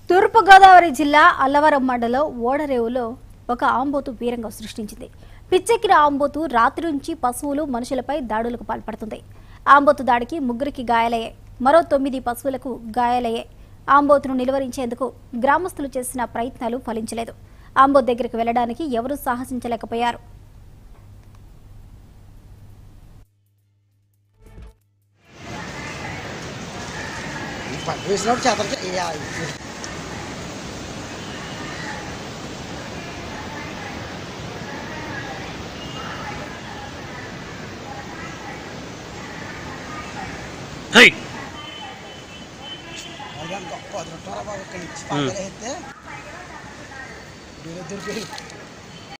తూర్పుగోదావరి జిల్లా అల్లవరం మండలం ఓడరేవులో ఒక ఆంబోతు వీరంగం సృష్టించింది పిచ్చెక్కిన ఆంబోతు రాత్రి నుంచి పశువులు మనుషులపై దాడులకు పాల్పడుతుంది ఆంబోతు దాడికి ముగ్గురికి గాయాలయ్యాయి మరో తొమ్మిది పశువులకు గాయాలయ్యాయి ఆంబోతును నిలువరించేందుకు గ్రామస్తులు చేసిన ప్రయత్నాలు ఫలించలేదు ఆంబోత్ దగ్గరికి వెళ్లడానికి ఎవరూ సాహసించలేకపోయారు పండు వేసినప్పుడు చేతలు చేయాలి హై గొప్ప అదృష్టం బాబు ఇక్కడి నుంచి పక్కన వేస్తే వేరే దొరికి